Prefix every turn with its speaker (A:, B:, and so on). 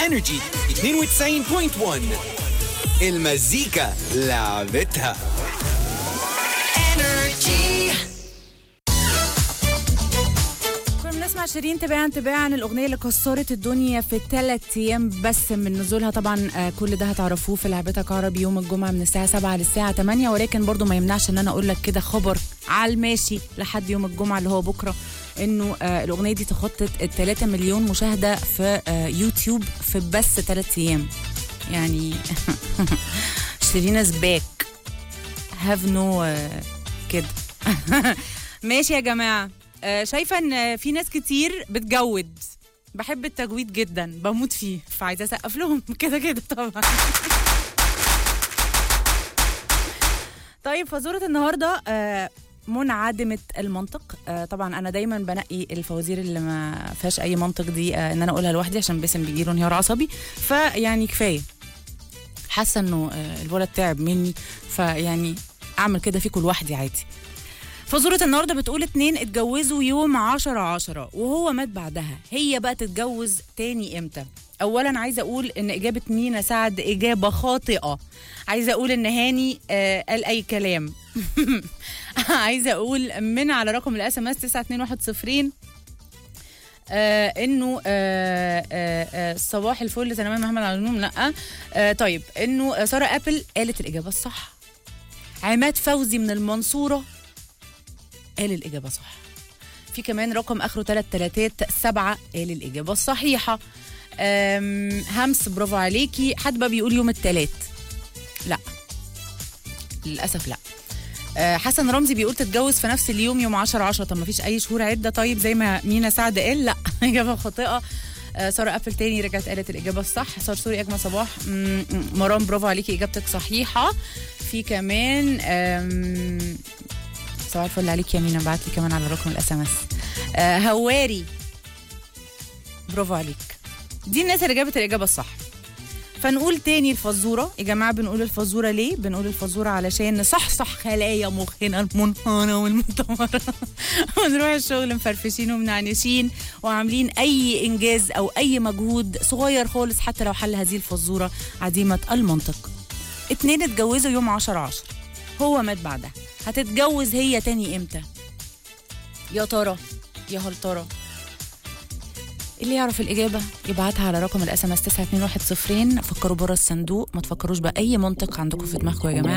A: انرجي 92.1 المزيكا لعبتها
B: كنا بنسمع شيرين تباعا تباعا الاغنيه اللي كسرت الدنيا في ثلاث ايام بس من نزولها طبعا آه، كل ده هتعرفوه في لعبتك عربي يوم الجمعه من الساعه 7 للساعه 8 ولكن برضو ما يمنعش ان انا اقول لك كده خبر على الماشي لحد يوم الجمعه اللي هو بكره انه آه الاغنيه دي تخطت ال 3 مليون مشاهده في آه يوتيوب في بس ثلاث ايام يعني شيرين از باك هاف نو كده ماشي يا جماعه آه، شايفه ان آه، في ناس كتير بتجود بحب التجويد جدا بموت فيه فعايزه اسقف لهم كده كده طبعا طيب فزوره النهارده آه، منعدمه المنطق آه، طبعا انا دايما بنقي الفوازير اللي ما فيهاش اي منطق دي آه، ان انا اقولها لوحدي عشان باسم بيجيله انهيار عصبي فيعني كفايه حاسه انه آه، الولد تعب مني فيعني اعمل كده فيكم لوحدي عادي فزورة النهاردة بتقول اتنين اتجوزوا يوم عشرة عشرة وهو مات بعدها هي بقى تتجوز تاني امتى اولا عايزه اقول ان اجابه مينا سعد اجابه خاطئه عايزه اقول ان هاني آه قال اي كلام عايزه اقول من على رقم الاس ام اس 92110 آه انه آه آه آه صباح الفل سلام محمد على النوم لا آه طيب انه آه، ساره ابل قالت الاجابه الصح عماد فوزي من المنصوره قال الإجابة صح في كمان رقم آخره ثلاث تلاتات سبعة قال الإجابة الصحيحة أم، همس برافو عليكي حد بقى بيقول يوم التلات لا للأسف لا أه، حسن رمزي بيقول تتجوز في نفس اليوم يوم 10 10 طب ما فيش أي شهور عدة طيب زي ما مينا سعد قال لا إجابة خاطئة أه، سارة أبل تاني رجعت قالت الإجابة الصح سار سوري أجمل صباح م- م- مرام برافو عليكي إجابتك صحيحة في كمان أم، صباح الفل عليك يا مينا بعت لي كمان على رقم الاس ام اس هواري برافو عليك دي الناس اللي جابت الاجابه الصح فنقول تاني الفزوره يا جماعه بنقول الفزوره ليه بنقول الفزوره علشان نصحصح خلايا مخنا المنهاره والمدمره ونروح الشغل مفرفشين ومنعنشين وعاملين اي انجاز او اي مجهود صغير خالص حتى لو حل هذه الفزوره عديمه المنطق اتنين اتجوزوا يوم 10 10 هو مات بعدها هتتجوز هي تاني امتى يا ترى يا هل ترى اللي يعرف الإجابة يبعتها على رقم الاس ام اس 92110 فكروا بره الصندوق ما تفكروش بأي منطق عندكم في دماغكم يا جماعة